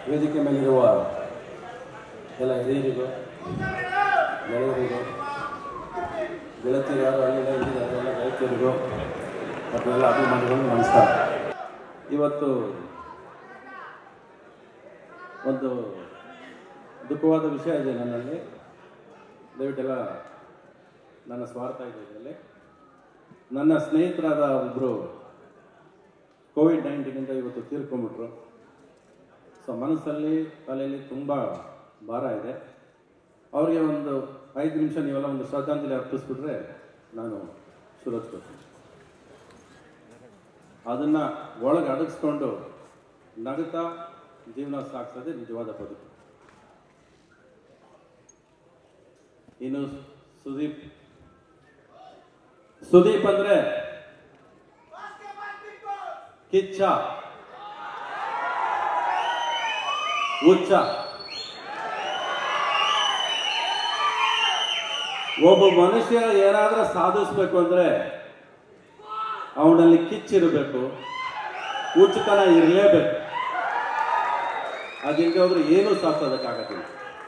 ವೇದಿಕೆ ಮೇಲಿರುವ ಎಲ್ಲ ಹಿರಿಯರಿಗೂ ಗೆಳೆಯರಿಗೂ ಗೆಳತಿಯರು ಯಾರು ಅಲ್ಲಿಂದ ಇಲ್ಲಿದ್ದಾರೆ ಎಲ್ಲ ಗೆಳತಿಯರಿಗೂ ಮತ್ತು ಎಲ್ಲ ಅಭಿಮಾನಿಗಳು ನಮಸ್ಕಾರ ಇವತ್ತು ಒಂದು ದುಃಖವಾದ ವಿಷಯ ಇದೆ ನನ್ನಲ್ಲಿ ದಯವಿಟ್ಟೆಲ್ಲ ನನ್ನ ಸ್ವಾರ್ಥ ಇದೆ ಇದರಲ್ಲಿ ನನ್ನ ಸ್ನೇಹಿತರಾದ ಒಬ್ಬರು ಕೋವಿಡ್ ನೈನ್ಟೀನಿಂದ ಇವತ್ತು ತೀರ್ಕೊಂಡ್ಬಿಟ್ರು ಸೊ ಮನಸ್ಸಲ್ಲಿ ತಲೆಯಲ್ಲಿ ತುಂಬ ಭಾರ ಇದೆ ಅವರಿಗೆ ಒಂದು ಐದು ನಿಮಿಷ ನೀವೆಲ್ಲ ಒಂದು ಶ್ರದ್ಧಾಂಜಲಿ ಅರ್ಪಿಸ್ಬಿಟ್ರೆ ನಾನು ಸುರಕ್ಷಿಸ್ತೀನಿ ಅದನ್ನು ಒಳಗೆ ಅಡಗಿಸ್ಕೊಂಡು ನಗುತ್ತಾ ಜೀವನ ಸಾಗಿಸೋದೇ ನಿಜವಾದ ಬದುಕು ಇನ್ನು ಸುದೀಪ್ ಸುದೀಪ್ ಅಂದ್ರೆ ಕಿಚ್ಚ ಹುಚ್ಚ ಒಬ್ಬ ಮನುಷ್ಯ ಏನಾದ್ರೂ ಸಾಧಿಸ್ಬೇಕು ಅಂದ್ರೆ ಅವನಲ್ಲಿ ಕಿಚ್ಚಿರಬೇಕು ಹುಚ್ಚುತನ ಇರಲೇಬೇಕು ಅದಿಲ್ಲದೆ ಹೋದ್ರೆ ಏನೂ ಸಾಧಿಸೋದಕ್ಕಾಗತ್ತಿಲ್ಲ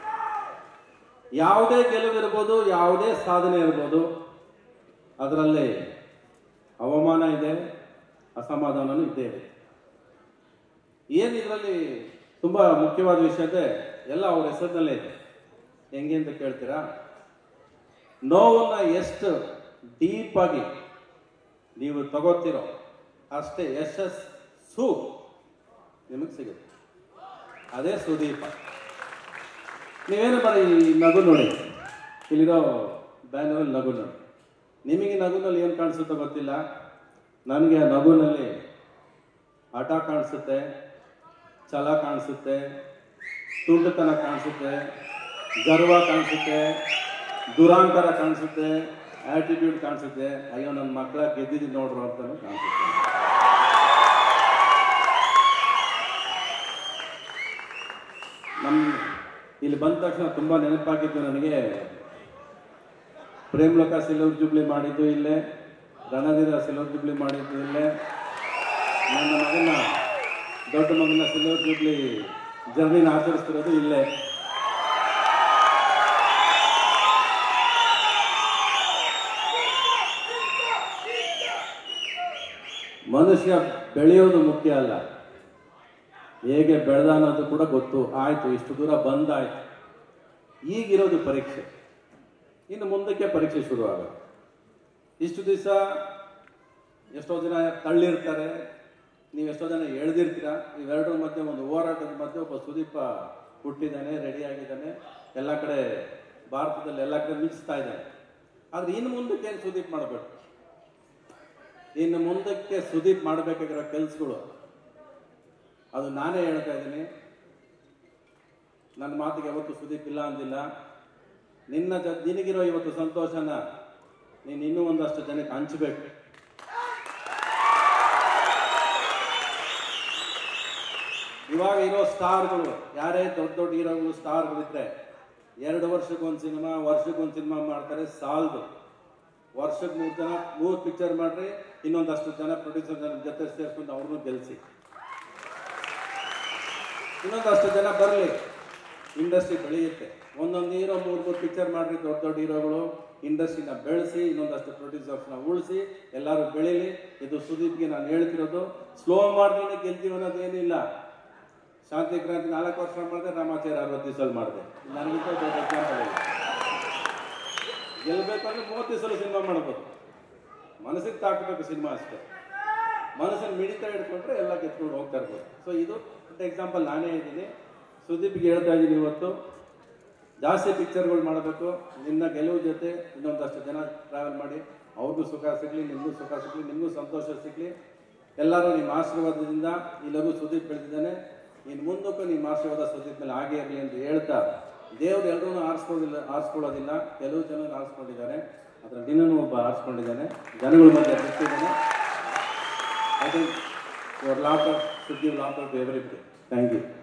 ಯಾವುದೇ ಗೆಲುವಿರ್ಬೋದು ಯಾವುದೇ ಸಾಧನೆ ಇರ್ಬೋದು ಅದರಲ್ಲಿ ಅವಮಾನ ಇದೆ ಅಸಮಾಧಾನನೂ ಇದ್ದೇ ಇದೆ ಏನು ಇದರಲ್ಲಿ ತುಂಬ ಮುಖ್ಯವಾದ ವಿಷಯ ಅಂದ್ರೆ ಎಲ್ಲ ಅವ್ರ ಹೆಸರಿನಲ್ಲೇ ಇದೆ ಹೆಂಗೆ ಅಂತ ಕೇಳ್ತೀರಾ ನೋವನ್ನ ಎಷ್ಟು ಡೀಪ್ ಆಗಿ ನೀವು ತಗೋತೀರೋ ಅಷ್ಟೇ ಯಶಸ್ಸು ನಿಮಗೆ ಸಿಗುತ್ತೆ ಅದೇ ಸುದೀಪ ನೀವೇನು ಮಾಡಿ ಈ ನಗು ನೋಡಿ ಇಲ್ಲಿರೋ ಬ್ಯಾನರಲ್ಲಿ ನಗು ನೋಡಿ ನಿಮಗೆ ನಗುನಲ್ಲಿ ಏನು ಕಾಣಿಸುತ್ತೋ ಗೊತ್ತಿಲ್ಲ ನನಗೆ ಆ ನಗುನಲ್ಲಿ ಹಠ ಕಾಣಿಸುತ್ತೆ ಛಲ ಕಾಣಿಸುತ್ತೆ ತುಂಡುತನ ಕಾಣಿಸುತ್ತೆ ಗರ್ವ ಕಾಣಿಸುತ್ತೆ ದುರಾಂಕಾರ ಕಾಣಿಸುತ್ತೆ ಆಟಿಟ್ಯೂಡ್ ಕಾಣಿಸುತ್ತೆ ಅಯ್ಯೋ ನನ್ನ ಮಕ್ಕಳ ಗೆದ್ದಿದ್ದೀನಿ ನೋಡ್ರು ಅಂತಲೂ ಕಾಣಿಸುತ್ತೆ ನಮ್ಮ ಇಲ್ಲಿ ಬಂದ ತಕ್ಷಣ ತುಂಬ ನೆನಪಾಗಿದ್ದು ನನಗೆ ಪ್ರೇಮ್ಲೋಕ ಸಿಲ್ವರ್ ಜುಬ್ಲಿ ಮಾಡಿದ್ದು ಇಲ್ಲೇ ರಣಧೀರ ಸಿಲ್ವರ್ ಜುಬ್ಲಿ ಮಾಡಿದ್ದು ಇಲ್ಲೇ ನನ್ನ ಮಗನ ದೊಡ್ಡ ಮಗನ ಸಿಲ್ವರ್ ಜುಬ್ಲಿ ಜರ್ನಿನ ಆಚರಿಸ್ತಿರೋದು ಇಲ್ಲೇ ಮನುಷ್ಯ ಬೆಳೆಯೋದು ಮುಖ್ಯ ಅಲ್ಲ ಹೇಗೆ ಬೆಳೆದ ಅನ್ನೋದು ಕೂಡ ಗೊತ್ತು ಆಯ್ತು ಇಷ್ಟು ದೂರ ಬಂದಾಯ್ತು ಈಗಿರೋದು ಪರೀಕ್ಷೆ ಇನ್ನು ಮುಂದಕ್ಕೆ ಪರೀಕ್ಷೆ ಶುರು ಆಗುತ್ತೆ ಇಷ್ಟು ದಿವಸ ಎಷ್ಟೋ ಜನ ತಳ್ಳಿರ್ತಾರೆ ನೀವು ಎಷ್ಟೋ ಜನ ಎಳೆದಿರ್ತೀರ ಇವೆರಡರ ಮಧ್ಯೆ ಒಂದು ಹೋರಾಟದ ಮಧ್ಯೆ ಒಬ್ಬ ಸುದೀಪ ಹುಟ್ಟಿದ್ದಾನೆ ರೆಡಿ ಆಗಿದ್ದಾನೆ ಎಲ್ಲ ಕಡೆ ಭಾರತದಲ್ಲಿ ಎಲ್ಲ ಕಡೆ ಮಿಂಚ್ತಾ ಇದ್ದಾನೆ ಆದ್ರೆ ಇನ್ನು ಮುಂದಕ್ಕೆ ಏನು ಸುದೀಪ್ ಮಾಡಬೇಕು ಇನ್ನು ಮುಂದಕ್ಕೆ ಸುದೀಪ್ ಮಾಡಬೇಕಾಗಿರೋ ಕೆಲಸಗಳು ಅದು ನಾನೇ ಹೇಳ್ತಾ ಇದ್ದೀನಿ ನನ್ನ ಮಾತಿಗೆ ಯಾವತ್ತು ಸುದೀಪ್ ಇಲ್ಲ ಅಂದಿಲ್ಲ ನಿನ್ನ ಜ ನಿನಗಿರೋ ಇವತ್ತು ಸಂತೋಷನ ನೀನು ಇನ್ನೂ ಒಂದಷ್ಟು ಜನಕ್ಕೆ ಹಂಚಬೇಕು ಇವಾಗ ಇರೋ ಸ್ಟಾರ್ಗಳು ಯಾರೇ ದೊಡ್ಡ ದೊಡ್ಡ ಹೀರೋಗಳು ಸ್ಟಾರ್ಗಳಿದ್ರೆ ಎರಡು ವರ್ಷಕ್ಕೊಂದು ಸಿನಿಮಾ ವರ್ಷಕ್ಕೊಂದು ಸಿನಿಮಾ ಮಾಡ್ತಾರೆ ಸಾಲದು ವರ್ಷಕ್ಕೆ ಮೂರು ಜನ ಮೂರು ಪಿಕ್ಚರ್ ಮಾಡ್ರಿ ಇನ್ನೊಂದಷ್ಟು ಜನ ಪ್ರೊಡ್ಯೂಸರ್ ಜನ ಜೊತೆ ಸೇರ್ಕೊಂಡು ಅವ್ರನ್ನೂ ಗೆಲ್ಸಿ ಇನ್ನೊಂದಷ್ಟು ಜನ ಬರಲಿ ಇಂಡಸ್ಟ್ರಿ ಬೆಳೆಯುತ್ತೆ ಒಂದೊಂದು ಹೀರೋ ಮೂರು ಮೂರು ಪಿಕ್ಚರ್ ಮಾಡ್ರಿ ದೊಡ್ಡ ದೊಡ್ಡ ಹೀರೋಗಳು ಇಂಡಸ್ಟ್ರಿನ ಬೆಳೆಸಿ ಇನ್ನೊಂದಷ್ಟು ಪ್ರೊಡ್ಯೂಸರ್ಸ್ನ ಉಳಿಸಿ ಎಲ್ಲರೂ ಬೆಳೀಲಿ ಇದು ಸುದೀಪ್ಗೆ ನಾನು ಹೇಳ್ತಿರೋದು ಸ್ಲೋ ಮಾಡ್ದೇನೆ ಗೆಲ್ತೀವಿ ಅನ್ನೋದು ಏನಿಲ್ಲ ಶಾಂತಿ ಕ್ರಾಂತಿ ನಾಲ್ಕು ವರ್ಷ ಮಾಡಿದೆ ರಾಮಾಚಾರ್ಯ ಅರವತ್ತು ದಿವಸದಲ್ಲಿ ಮಾಡಿದೆ ನನಗಿಂತ ದೊಡ್ಡ ಎಕ್ಸಾಂಪಲ್ ಇಲ್ಲ ಗೆಲ್ಬೇಕಂದ್ರೆ ಮೂವತ್ತು ದಿವಸ ಸಿನಿಮಾ ಮಾಡ್ಬೋದು ಮನಸ್ಸಿಗೆ ತಾಕಬೇಕು ಸಿನಿಮಾ ಅಷ್ಟೇ ಮನಸ್ಸನ್ನು ಮಿಡಿತಾ ಹಿಡ್ಕೊಂಡ್ರೆ ಎಲ್ಲ ಗೆದ್ಕೊಂಡು ಹೋಗ್ತಾ ಇರ್ಬೋದು ಸೊ ಇದು ಎಕ್ಸಾಂಪಲ್ ನಾನೇ ಇದ್ದೀನಿ ಸುದೀಪ್ಗೆ ಹೇಳ್ತಾ ಇದ್ದೀನಿ ಇವತ್ತು ಜಾಸ್ತಿ ಪಿಕ್ಚರ್ಗಳು ಮಾಡಬೇಕು ನಿನ್ನ ಗೆಲುವು ಜೊತೆ ಇನ್ನೊಂದಷ್ಟು ಜನ ಟ್ರಾವೆಲ್ ಮಾಡಿ ಅವ್ರಿಗೂ ಸುಖ ಸಿಗಲಿ ನಿಮಗೂ ಸುಖ ಸಿಗಲಿ ನಿಮಗೂ ಸಂತೋಷ ಸಿಗಲಿ ಎಲ್ಲರೂ ನಿಮ್ಮ ಆಶೀರ್ವಾದದಿಂದ ಈ ಲಘು ಸುದೀಪ್ ಬೆಳೆದಿದ್ದಾನೆ ಇನ್ನು ಮುಂದಕ್ಕೂ ನಿಮ್ಮ ಆಶೀರ್ವಾದ ಸುದೀಪ್ ಮೇಲೆ ಹಾಗೆ ಇರಲಿ ಅಂತ ಹೇಳ್ತಾ ದೇವ್ರು ಎಲ್ಲರೂ ಆರಿಸ್ಕೊಳ್ಳೋದಿಲ್ಲ ಆರಿಸ್ಕೊಳ್ಳೋದಿಲ್ಲ ಕೆಲವು ಜನರು ಆರಿಸ್ಕೊಂಡಿದ್ದಾರೆ ಅದರ ನಿನ್ನನ್ನು ಒಬ್ಬ ಆರಿಸ್ಕೊಂಡಿದ್ದಾನೆ ಜನಗಳ ಮಧ್ಯೆ ಬಿಟ್ಟಿದ್ದಾನೆ I think your lot of should give lot of everybody thank you